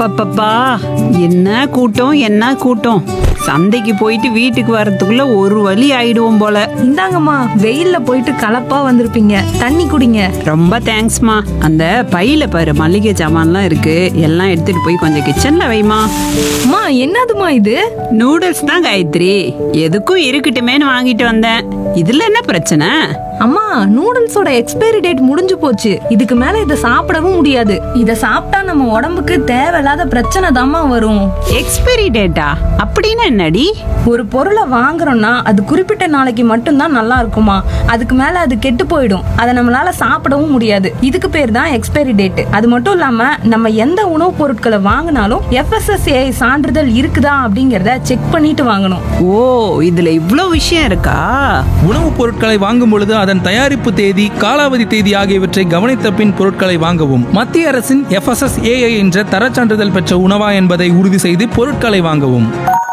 அப்பப்பப்பா என்ன கூட்டம் என்ன கூட்டம் சந்தைக்கு போயிட்டு வீட்டுக்கு வர்றதுக்குள்ள ஒரு வழி ஆயிடுவோம் போல இந்தாங்கம்மா வெயில்ல போயிட்டு கலப்பா வந்திருப்பீங்க தண்ணி குடிங்க ரொம்ப தேங்க்ஸ்மா அந்த பையில பாரு மளிகை சாமான்லாம் இருக்கு எல்லாம் எடுத்துட்டு போய் கொஞ்சம் கிச்சன்ல வைமா அம்மா என்னதுமா இது நூடுல்ஸ் தான் காயத்ரி எதுக்கும் இருக்கட்டுமேன்னு வாங்கிட்டு வந்தேன் இதுல என்ன பிரச்சனை அம்மா நூடுல்ஸோட எக்ஸ்பைரி டேட் முடிஞ்சு போச்சு இதுக்கு மேல இதை சாப்பிடவும் முடியாது இத சாப்பிட்டா நம்ம உடம்புக்கு தேவையில்லாத பிரச்சனை தாம்மா வரும் எக்ஸ்பைரி டேட்டா அப்படின்னு என்னடி ஒரு பொருளை வாங்குறோம்னா அது குறிப்பிட்ட நாளைக்கு மட்டும்தான் நல்லா இருக்குமா அதுக்கு மேல அது கெட்டு போயிடும் அதை நம்மளால சாப்பிடவும் முடியாது இதுக்கு பேர் தான் எக்ஸ்பைரி டேட் அது மட்டும் இல்லாம நம்ம எந்த உணவுப் பொருட்களை வாங்கினாலும் எஃப்எஸ்எஸ்ஏ சான்றிதழ் இருக்குதா அப்படிங்கறத செக் பண்ணிட்டு வாங்கணும் ஓ இதுல இவ்ளோ விஷயம் இருக்கா உணவுப் பொருட்களை வாங்கும் பொழுது அதன் தயாரிப்பு தேதி காலாவதி தேதி ஆகியவற்றை கவனித்த பின் பொருட்களை வாங்கவும் மத்திய அரசின் எஃப்எஸ்எஸ்ஏஐ என்ற தரச் சான்றிதழ் பெற்ற உணவா என்பதை உறுதி செய்து பொருட்களை வாங்கவும்